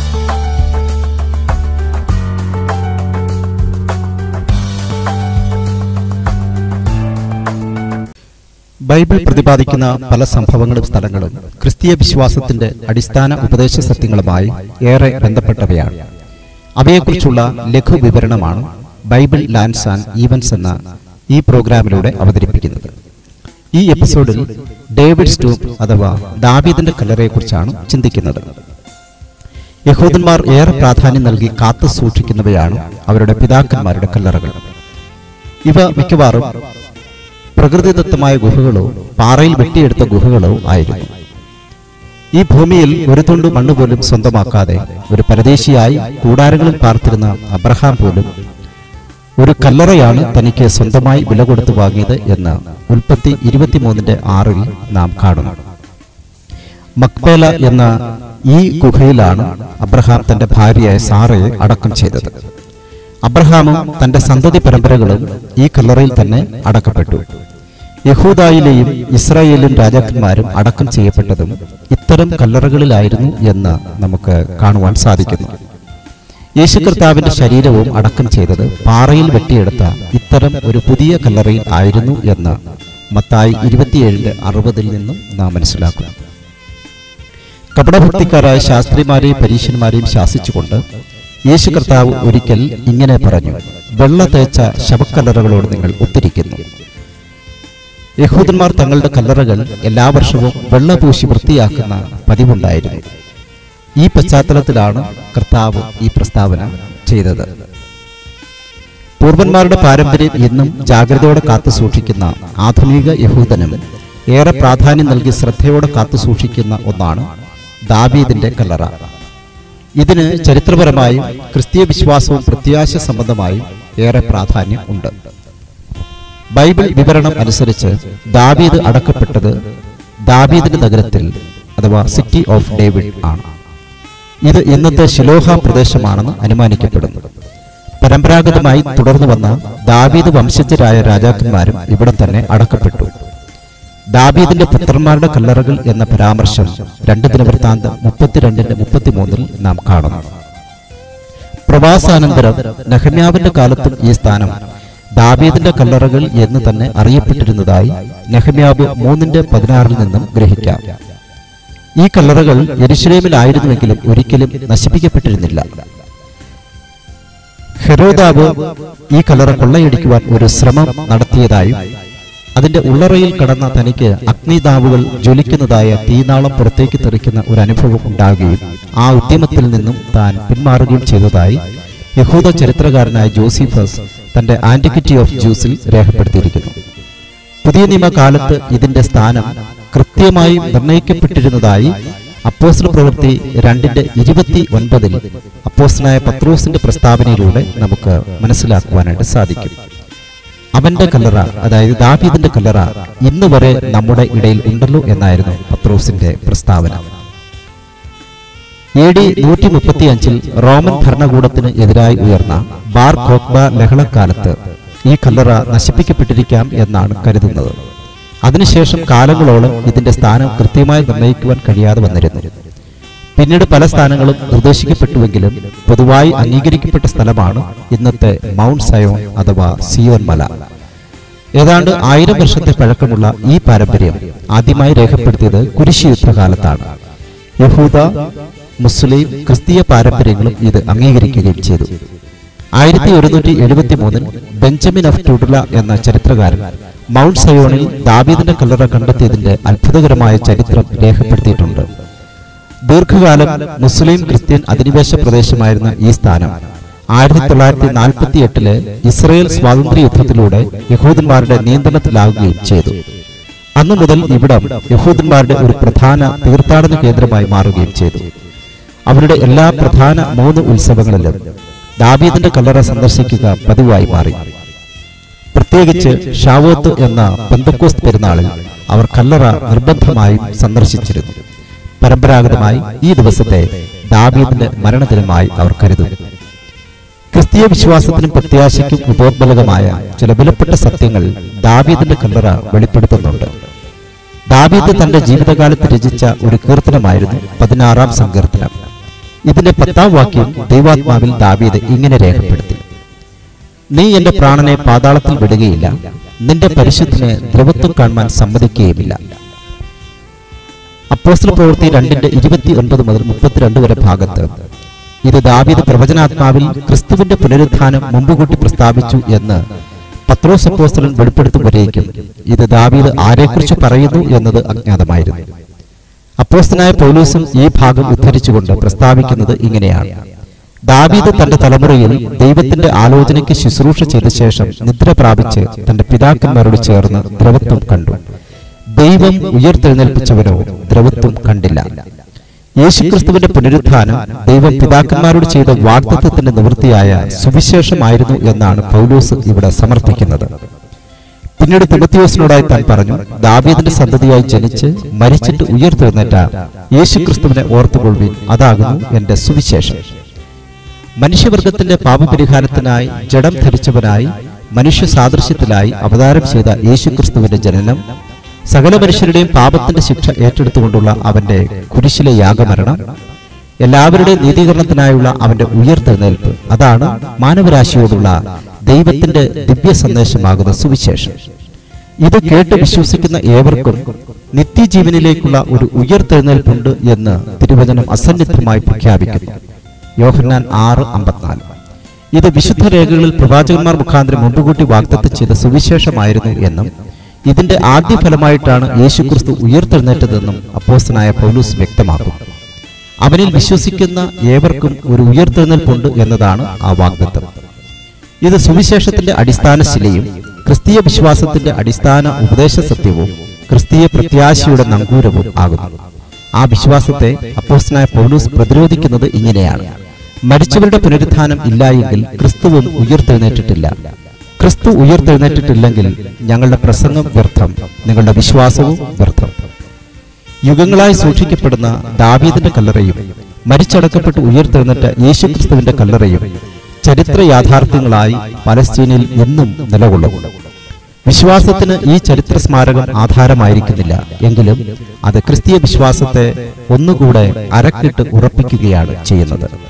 Bible പ്രതിപാദിക്കുന്ന പല സംഭവങ്ങളും സ്ഥലങ്ങളും ക്രിസ്തീയ വിശ്വാസത്തിന്റെ അടിസ്ഥാന ഉപദേശ സത്യങ്ങളുമായി ഏറെ ബന്ധപ്പെട്ടവയാണ് അവയെക്കുറിച്ചുള്ള ലഘു വിവരണമാണ് ബൈബിൾ ലാൻഡ്സ് ആൻഡ് ഈവൻസ് എന്ന ഈ പ്രോഗ്രാമിലൂടെ അവതരിപ്പിക്കുന്നത് ഈ എപ്പിസോഡിൽ ഡേവിഡ് സ്റ്റൂപ്പ് അഥവാ ദാവീദിന്റെ കല്ലറയെക്കുറിച്ചാണ് ചിന്തിക്കുന്നത് യഹൂദന്മാർ ഏറെ പ്രാധാന്യം നൽകി കാത്തു സൂക്ഷിക്കുന്നവയാണ് അവരുടെ പിതാക്കന്മാരുടെ കല്ലറകൾ ഇവ മിക്കവാറും പ്രകൃതിദത്തമായ ഗുഹകളോ പാറയിൽ വെട്ടിയെടുത്ത ഗുഹകളോ ആയിരുന്നു ഈ ഭൂമിയിൽ ഒരു തുണ്ട് മണ്ണ് പോലും സ്വന്തമാക്കാതെ ഒരു പരദേശിയായി കൂടാരങ്ങളിൽ പാർത്തിരുന്ന അബ്രഹാം പോലും ഒരു കല്ലറയാണ് തനിക്ക് സ്വന്തമായി വില കൊടുത്തു വാങ്ങിയത് എന്ന് ഉൽപ്പത്തി ഇരുപത്തിമൂന്നിന്റെ ആറിൽ നാം കാണുന്നു മക്പേല എന്ന ഈ ഗുഹയിലാണ് അബ്രഹാം തന്റെ ഭാര്യയായ സാറയെ അടക്കം ചെയ്തത് അബ്രഹാമും തന്റെ സന്തതി പരമ്പരകളും ഈ കല്ലറയിൽ തന്നെ അടക്കപ്പെട്ടു യഹൂദായിലെയും ഇസ്രായേലും രാജാക്കന്മാരും അടക്കം ചെയ്യപ്പെട്ടതും ഇത്തരം കല്ലറകളിലായിരുന്നു എന്ന് നമുക്ക് കാണുവാൻ സാധിക്കുന്നു യേശു കർത്താവിന്റെ ശരീരവും അടക്കം ചെയ്തത് പാറയിൽ വെട്ടിയെടുത്ത ഇത്തരം ഒരു പുതിയ കല്ലറയിൽ ആയിരുന്നു എന്ന് മത്തായി ഇരുപത്തിയേഴിന്റെ അറുപതിൽ നിന്നും നാം മനസ്സിലാക്കുന്നു കപടഭക്തിക്കാരായ ശാസ്ത്രിമാരെയും പരീക്ഷന്മാരെയും ശാസിച്ചുകൊണ്ട് യേശു കർത്താവ് ഒരിക്കൽ ഇങ്ങനെ പറഞ്ഞു വെള്ള തേച്ച ശവക്കല്ലറകളോട് നിങ്ങൾ ഒത്തിരിക്കുന്നു യഹൂദന്മാർ തങ്ങളുടെ കല്ലറകൾ എല്ലാ വർഷവും വെള്ള പൂശി വൃത്തിയാക്കുന്ന പതിവുണ്ടായിരുന്നു ഈ പശ്ചാത്തലത്തിലാണ് കർത്താവ് ഈ പ്രസ്താവന ചെയ്തത് പൂർവന്മാരുടെ പാരമ്പര്യം എന്നും ജാഗ്രതയോടെ കാത്തു സൂക്ഷിക്കുന്ന ആധുനിക യഹൂദനും ഏറെ പ്രാധാന്യം നൽകി ശ്രദ്ധയോടെ കാത്തു സൂക്ഷിക്കുന്ന ഒന്നാണ് ദാവീദിന്റെ കല്ലറ ഇതിന് ചരിത്രപരമായും ക്രിസ്തീയ വിശ്വാസവും പ്രത്യാശ സംബന്ധമായും ഏറെ പ്രാധാന്യം ഉണ്ട് ബൈബിൾ വിവരണം അനുസരിച്ച് ദാവീദ് അടക്കപ്പെട്ടത് ദാവീദിന്റെ നഗരത്തിൽ അഥവാ സിറ്റി ഓഫ് ഡേവിഡ് ആണ് ഇത് ഇന്നത്തെ ശിലോഹ പ്രദേശമാണെന്ന് അനുമാനിക്കപ്പെടുന്നു പരമ്പരാഗതമായി തുടർന്നു വന്ന ദാവീദ് വംശജരായ രാജാക്കന്മാരും ഇവിടെ തന്നെ അടക്കപ്പെട്ടു ദാവീദിന്റെ പുത്രന്മാരുടെ കല്ലറകൾ എന്ന പരാമർശം രണ്ട് ദിനവൃത്താന്തം മുപ്പത്തിരണ്ടിന്റെ മുപ്പത്തിമൂന്നിൽ നാം കാണുന്നു പ്രവാസാനന്തരം നെഹമ്യാവിന്റെ കാലത്തും ഈ സ്ഥാനം ദാവീദിന്റെ കല്ലറകൾ എന്ന് തന്നെ അറിയപ്പെട്ടിരുന്നതായി നെഹമ്യാവ് മൂന്നിന്റെ പതിനാറിൽ നിന്നും ഗ്രഹിക്കാം ഈ കല്ലറകൾ യെരുശലേമിലായിരുന്നുവെങ്കിലും ഒരിക്കലും നശിപ്പിക്കപ്പെട്ടിരുന്നില്ല ഹെരോദാവ് ഈ കല്ലറ കൊള്ളയടിക്കുവാൻ ഒരു ശ്രമം നടത്തിയതായും അതിന്റെ ഉള്ളറയിൽ കടന്ന തനിക്ക് അഗ്നിദാവുകൾ ജ്വലിക്കുന്നതായ തീനാളം പുറത്തേക്ക് തെറിക്കുന്ന ഒരു അനുഭവം ഉണ്ടാകുകയും ആ ഉദ്യമത്തിൽ നിന്നും താൻ പിന്മാറുകയും ചെയ്തതായി യഹൂദ ചരിത്രകാരനായ ജോസിഫസ് തന്റെ ആന്റിക്വിറ്റി ഓഫ് ജ്യൂസിൽ രേഖപ്പെടുത്തിയിരിക്കുന്നു പുതിയ നിയമകാലത്ത് ഇതിന്റെ സ്ഥാനം കൃത്യമായി നിർണയിക്കപ്പെട്ടിരുന്നതായി അപ്പോസ്റ്റൽ പ്രവൃത്തി രണ്ടിന്റെ ഇരുപത്തി ഒൻപതിൽ അപ്പോസ്റ്റനായ പത്രോസിന്റെ പ്രസ്താവനയിലൂടെ നമുക്ക് മനസ്സിലാക്കുവാനായിട്ട് സാധിക്കും അവന്റെ കല്ലറ അതായത് ദാവീദിന്റെ കല്ലറ ഇന്ന് വരെ നമ്മുടെ ഇടയിൽ ഉണ്ടല്ലോ എന്നായിരുന്നു പത്രോസിന്റെ പ്രസ്താവന എ ഡി നൂറ്റി മുപ്പത്തി അഞ്ചിൽ റോമൻ ഭരണകൂടത്തിന് എതിരായി ഉയർന്ന ബാർ കോക്ബ ലഹളക്കാലത്ത് ഈ കല്ലറ നശിപ്പിക്കപ്പെട്ടിരിക്കാം എന്നാണ് കരുതുന്നത് അതിനുശേഷം കാലങ്ങളോളം ഇതിന്റെ സ്ഥാനം കൃത്യമായി നിർണ്ണയിക്കുവാൻ കഴിയാതെ വന്നിരുന്നു പിന്നീട് പല സ്ഥാനങ്ങളും നിർദ്ദേശിക്കപ്പെട്ടുവെങ്കിലും പൊതുവായി അംഗീകരിക്കപ്പെട്ട സ്ഥലമാണ് ഇന്നത്തെ മൗണ്ട് സയോൺ അഥവാ സിയോൻ മല ഏതാണ്ട് ആയിരം വർഷത്തെ പഴക്കമുള്ള ഈ പാരമ്പര്യം ആദ്യമായി രേഖപ്പെടുത്തിയത് കുരിശ് യുദ്ധകാലത്താണ് യഹൂദ മുസ്ലിം ക്രിസ്തീയ പാരമ്പര്യങ്ങളും ഇത് അംഗീകരിക്കുകയും ചെയ്തു ആയിരത്തി ഒരുന്നൂറ്റി എഴുപത്തി മൂന്നിൽ ബെഞ്ചമിൻ ഓഫ് ടുഡുല എന്ന ചരിത്രകാരൻ മൗണ്ട് സയോണിൽ ദാവീദിന്റെ കല്ലറ കണ്ടെത്തിയതിന്റെ അത്ഭുതകരമായ ചരിത്രം രേഖപ്പെടുത്തിയിട്ടുണ്ട് ദീർഘകാലം മുസ്ലിം ക്രിസ്ത്യൻ അധിനിവേശ പ്രദേശമായിരുന്ന ഈ സ്ഥാനം ആയിരത്തി തൊള്ളായിരത്തി നാൽപ്പത്തി എട്ടില് ഇസ്രയേൽ സ്വാതന്ത്ര്യ യുദ്ധത്തിലൂടെ യഹൂദന്മാരുടെ നിയന്ത്രണത്തിലാവുകയും ചെയ്തു അന്നു മുതൽ ഇവിടം യഹൂദന്മാരുടെ ഒരു പ്രധാന തീർത്ഥാടന കേന്ദ്രമായി മാറുകയും ചെയ്തു അവരുടെ എല്ലാ പ്രധാന മൂന്ന് ഉത്സവങ്ങളിലും ദാവീദിന്റെ കല്ലറ സന്ദർശിക്കുക പതിവായി മാറി പ്രത്യേകിച്ച് ഷാവോത്ത് എന്ന പെന്തക്കോസ്ത് പെരുന്നാളിൽ അവർ കല്ലറ നിർബന്ധമായും സന്ദർശിച്ചിരുന്നു പരമ്പരാഗതമായി ഈ ദിവസത്തെ ദാവീദിന്റെ മരണദിനമായി അവർ കരുതുന്നു ക്രിസ്തീയ വിശ്വാസത്തിനും പ്രത്യാശയ്ക്കും ഉപോത്ബലകമായ ചില വിലപ്പെട്ട സത്യങ്ങൾ ദാവീദിന്റെ കല്ലറ വെളിപ്പെടുത്തുന്നുണ്ട് ദാവീദ് തന്റെ ജീവിതകാലത്ത് രചിച്ച ഒരു കീർത്തനമായിരുന്നു പതിനാറാം സങ്കീർത്തനം ഇതിന്റെ പത്താം വാക്യം ദൈവാത്മാവിൽ ദാവീദ് ഇങ്ങനെ രേഖപ്പെടുത്തി നീ എന്റെ പ്രാണനെ പാതാളത്തിൽ വിടുകയില്ല നിന്റെ പരിശുദ്ധനെ ദ്രവത്വം കാണുവാൻ സമ്മതിക്കുകയുമില്ല അപ്പോസ്തല പ്രവൃത്തി രണ്ടിന്റെ ഇരുപത്തി ഒൻപത് മുതൽ മുപ്പത്തിരണ്ട് വരെ ഭാഗത്ത് ഇത് ദാവീദ് പ്രവചനാത്മാവിൽ ക്രിസ്തുവിന്റെ പുനരുത്ഥാനം മുമ്പുകൂട്ടി പ്രസ്താവിച്ചു എന്ന് പത്രോസ് അപ്പോസ്തലൻ വെളിപ്പെടുത്തുമ്പോഴേക്കും ഇത് ദാവീദ് ആരെക്കുറിച്ച് പറയുന്നു എന്നത് അജ്ഞാതമായിരുന്നു അപ്പോസ്തനായ പൗലൂസും ഈ ഭാഗം ഉദ്ധരിച്ചുകൊണ്ട് പ്രസ്താവിക്കുന്നത് ഇങ്ങനെയാണ് ദാവീദ് തന്റെ തലമുറയിൽ ദൈവത്തിന്റെ ആലോചനയ്ക്ക് ശുശ്രൂഷ ചെയ്ത ശേഷം നിദ്ര പ്രാപിച്ച് തന്റെ പിതാക്കന്മാരോട് ചേർന്ന് ദ്രവത്വം കണ്ടു ദൈവം ഉയർത്തെഴുന്നേൽപ്പിച്ചവനോ ദ്രവത്വം കണ്ടില്ല യേശുക്രിസ്തുവിന്റെ പുനരുത്ഥാനം ദൈവം പിതാക്കന്മാരോട് ചെയ്ത വാഗ്ദത്വത്തിന്റെ നിവൃത്തിയായ സുവിശേഷമായിരുന്നു എന്നാണ് പൗലൂസ് ഇവിടെ സമർത്ഥിക്കുന്നത് പിന്നീട് തിമത്തിയോസിനോടായി താൻ പറഞ്ഞു ദാവീദിന്റെ സന്തതിയായി ജനിച്ച് മരിച്ചിട്ട് ഉയർത്തെഴുന്നേറ്റ യേശുക്രിസ്തുവിനെ ഓർത്തുകൊള്ളുവിൻ അതാകുന്നു എന്റെ സുവിശേഷം മനുഷ്യവർഗത്തിന്റെ പാപപരിഹാരത്തിനായി ജഡം ധരിച്ചവനായി മനുഷ്യ സാദൃശ്യത്തിലായി അവതാരം ചെയ്ത യേശുക്രിസ്തുവിന്റെ ജനനം സകല മനുഷ്യരുടെയും പാപത്തിന്റെ ശിക്ഷ ഏറ്റെടുത്തുകൊണ്ടുള്ള അവന്റെ കുരിശിലെ യാഗമരണം എല്ലാവരുടെയും നീതീകരണത്തിനായുള്ള അവന്റെ ഉയർത്തെഴുന്നേൽപ്പ് അതാണ് മാനവരാശിയോടുള്ള ദൈവത്തിന്റെ ദിവ്യ സന്ദേശമാകുന്ന സുവിശേഷം ഇത് കേട്ട് വിശ്വസിക്കുന്ന ഏവർക്കും നിത്യജീവനിലേക്കുള്ള ഒരു ഉയർത്തെഴുന്നേൽപ്പുണ്ട് എന്ന് തിരുവചനം അസന്നിഗ്ധമായി പ്രഖ്യാപിക്കുന്നു യോഹന്നാൻ ആറ് അമ്പത്തിനാല് ഇത് വിശുദ്ധ രേഖകളിൽ പ്രവാചകന്മാർ മുഖാന്തരം മുമ്പുകൂട്ടി വാഗ്ദത്തം ചെയ്ത സുവിശേഷമായിരുന്നു എന്നും ഇതിന്റെ ആദ്യ ഫലമായിട്ടാണ് യേശുക്രിസ്തു ഉയർത്തെഴുന്നേറ്റതെന്നും അപ്പോസ്തനായ പൗലൂസ് വ്യക്തമാക്കും അവനിൽ വിശ്വസിക്കുന്ന ഏവർക്കും ഒരു ഉയർത്തെഴുന്നേൽപ്പുണ്ട് എന്നതാണ് ആ വാഗ്ദത്തം ഇത് സുവിശേഷത്തിന്റെ അടിസ്ഥാന ശിലയും ക്രിസ്തീയ വിശ്വാസത്തിന്റെ അടിസ്ഥാന ഉപദേശ സത്യവും ക്രിസ്തീയ പ്രത്യാശയുടെ നങ്കൂരവും ആകുന്നു ആ വിശ്വാസത്തെ അപ്പോസ്തനായ പൗലൂസ് പ്രതിരോധിക്കുന്നത് ഇങ്ങനെയാണ് മരിച്ചവരുടെ പുനരുത്ഥാനം ഇല്ലായെങ്കിൽ ക്രിസ്തുവും ഉയർത്തെഴുന്നേറ്റിട്ടില്ല ക്രിസ്തു ഉയർത്തെഴുന്നേറ്റിട്ടില്ലെങ്കിൽ ഞങ്ങളുടെ പ്രസംഗം വ്യർത്ഥം നിങ്ങളുടെ വിശ്വാസവും വ്യർത്ഥം യുഗങ്ങളായി സൂക്ഷിക്കപ്പെടുന്ന ദാവീദിന്റെ കല്ലറയും മരിച്ചടക്കപ്പെട്ട് ഉയർത്തെഴുന്നേറ്റ യേശുക്രിസ്തുവിന്റെ കല്ലറയും ചരിത്ര യാഥാർത്ഥ്യങ്ങളായി പലസ്തീനിൽ എന്നും നിലകൊള്ളും വിശ്വാസത്തിന് ഈ ചരിത്ര സ്മാരകം ആധാരമായിരിക്കുന്നില്ല എങ്കിലും അത് ക്രിസ്തീയ വിശ്വാസത്തെ ഒന്നുകൂടെ അരക്കിട്ട് ഉറപ്പിക്കുകയാണ് ചെയ്യുന്നത്